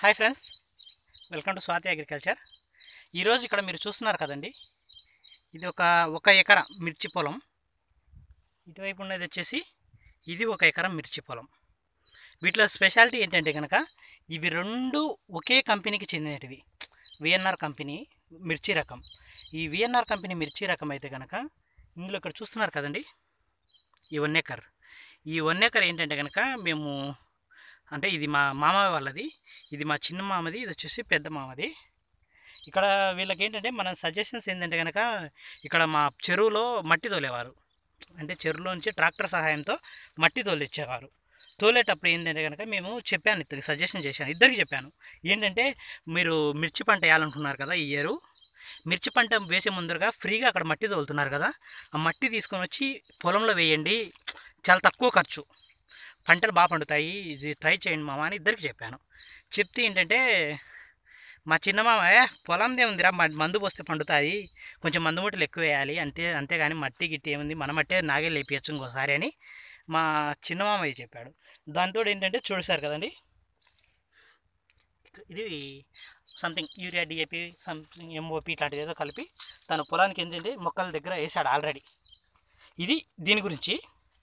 hi friends welcome to Swathi agriculture ఈరోజు ఇక్కడ మీరు చూస్తున్నారు కదండి ఇది ఒక ఒక ఎకరా మిర్చి పొలం ఇటువైపు ఉన్నది వచ్చేసి ఇది ఒక ఎకరం మిర్చి పొలం వీటిలో స్పెషాలిటీ ఏంటంటే కనుక ఇవి రెండు ఒకే కంపెనీకి చెందినటివి విఎన్ఆర్ కంపెనీ మిర్చి రకం ఈ విఎన్ఆర్ కంపెనీ మిర్చి రకం అయితే కనుక ఇందులో ఇక్కడ చూస్తున్నారు కదండి ఈ వన్ ఎకర్ ఈ వన్ ఎకర్ ఏంటంటే కనుక మేము అంటే ఇది మా మామ వాళ్ళది ఇది మా చిన్న మామది ఇది వచ్చేసి పెద్ద మామది ఇక్కడ వీళ్ళకి ఏంటంటే మన సజెషన్స్ ఏంటంటే కనుక ఇక్కడ మా చెరువులో మట్టి తోలేవారు అంటే చెరువులో నుంచి ట్రాక్టర్ సహాయంతో మట్టి తోలిచ్చేవారు తోలేటప్పుడు ఏంటంటే కనుక మేము చెప్పాను ఇద్దరికి సజెషన్ చేశాను ఇద్దరికి చెప్పాను ఏంటంటే మీరు మిర్చి పంట వేయాలనుకున్నారు కదా ఈ ఇయర్ మిర్చి పంట వేసే ముందరగా ఫ్రీగా అక్కడ మట్టి తోలుతున్నారు కదా ఆ మట్టి తీసుకొని వచ్చి పొలంలో వేయండి చాలా తక్కువ ఖర్చు పంటలు బాగా పండుతాయి ఇది ట్రై చేయండి మామ అని ఇద్దరికి చెప్పాను చెప్తే ఏంటంటే మా చిన్న మామ "ఏ, పొలందే ఉందిరా మ- మందు పోస్తే పండుతాయి కొంచెం మందు మూటలు ఎక్కువ వేయాలి అంతే అంతేగాని మట్టి గిట్టి ఏముంది మన మట్టే నాగే లేపించచ్చు ఇంకోసారి అని మా చిన్న మామయ్య చెప్పాడు దాంతో ఏంటంటే చూసారు కదండి ఇది something urea DAP something MOP ఇట్లాంటిది ఏదో కలిపి తన పొలానికి ఏంటంటే మొక్కల దగ్గర వేసాడు ఆల్రెడీ ఇది దీని గురించి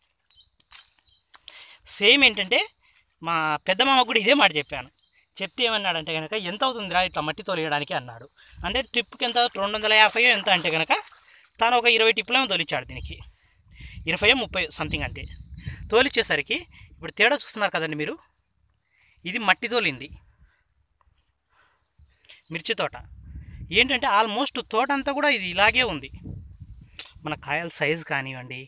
సేమ్ ఏంటంటే మా పెద్ద మామ కూడా ఇదే మాట చెప్పాను చెప్తే ఏమన్నాడంటే కనుక ఎంత అవుతుందిరా ఇట్లా మట్టి తొలగడానికి అన్నాడు అంటే ట్రిప్కి ఎంత రెండు వందల యాభై ఎంత అంటే కనుక తాను ఒక ఇరవై టిప్పులేమో తోలిచ్చాడు దీనికి ఇరవై ముప్పై సంథింగ్ అంతే తోలిచ్చేసరికి ఇప్పుడు తేడా చూస్తున్నారు కదండి మీరు ఇది మట్టి తోలింది మిర్చి తోట ఏంటంటే ఆల్మోస్ట్ తోట అంతా కూడా ఇది ఇలాగే ఉంది మన కాయల సైజు కానివ్వండి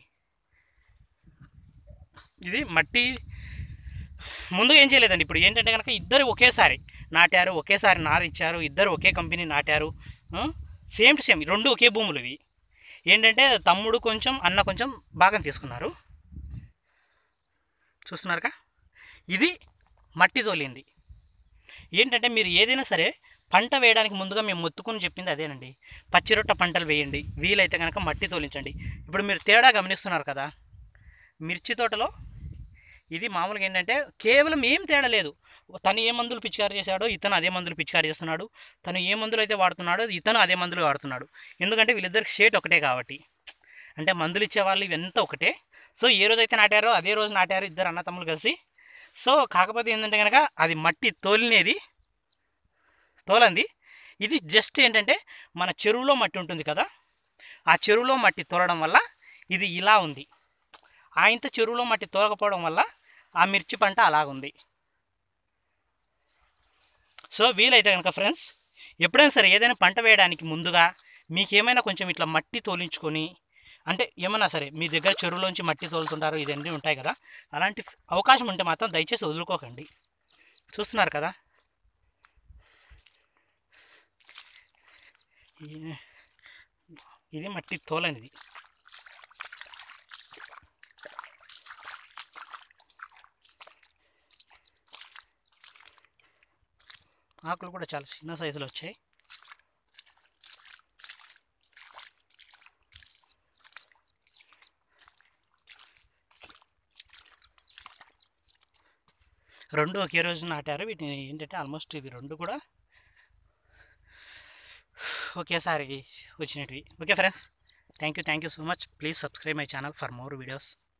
ఇది మట్టి ముందుగా ఏం చేయలేదండి ఇప్పుడు ఏంటంటే కనుక ఇద్దరు ఒకేసారి నాటారు ఒకేసారి నారు ఇచ్చారు ఇద్దరు ఒకే కంపెనీ నాటారు సేమ్ టు సేమ్ రెండు ఒకే భూములు ఇవి ఏంటంటే తమ్ముడు కొంచెం అన్న కొంచెం భాగం తీసుకున్నారు చూస్తున్నారుగా ఇది మట్టి తోలింది ఏంటంటే మీరు ఏదైనా సరే పంట వేయడానికి ముందుగా మేము మొత్తుకుని చెప్పింది అదేనండి పచ్చిరొట్ట పంటలు వేయండి వీలైతే కనుక మట్టి తోలించండి ఇప్పుడు మీరు తేడా గమనిస్తున్నారు కదా మిర్చి తోటలో ఇది మామూలుగా ఏంటంటే కేవలం ఏం తేడా లేదు తను ఏ మందులు పిచికారి చేశాడో ఇతను అదే మందులు పిచికారి చేస్తున్నాడు తను ఏ మందులు అయితే వాడుతున్నాడో ఇతను అదే మందులు వాడుతున్నాడు ఎందుకంటే వీళ్ళిద్దరికి షేట్ ఒకటే కాబట్టి అంటే మందులు ఇచ్చే వాళ్ళు ఇవంతా ఒకటే సో ఏ రోజైతే నాటారో అదే రోజు నాటారు ఇద్దరు అన్న తమ్ములు కలిసి సో కాకపోతే ఏంటంటే కనుక అది మట్టి తోలినేది తోలంది ఇది జస్ట్ ఏంటంటే మన చెరువులో మట్టి ఉంటుంది కదా ఆ చెరువులో మట్టి తోలడం వల్ల ఇది ఇలా ఉంది ఆయంత చెరువులో మట్టి తోలకపోవడం వల్ల ఆ మిర్చి పంట అలాగుంది సో వీలైతే కనుక ఫ్రెండ్స్ ఎప్పుడైనా సరే ఏదైనా పంట వేయడానికి ముందుగా మీకు ఏమైనా కొంచెం ఇట్లా మట్టి తోలించుకొని అంటే ఏమన్నా సరే మీ దగ్గర చెరువులోంచి మట్టి తోలుతుంటారు ఇవన్నీ ఉంటాయి కదా అలాంటి అవకాశం ఉంటే మాత్రం దయచేసి వదులుకోకండి చూస్తున్నారు కదా ఈ- ఇది మట్టి తోలనిది ఆకులు కూడా చాలా చిన్న సైజులో వచ్చాయి రెండు ఒకే రోజు నాటారు వీటిని ఏంటంటే ఆల్మోస్ట్ ఇవి రెండు కూడా ఒకేసారి వచ్చినవి okay friends thank you thank you so much please subscribe my channel for more videos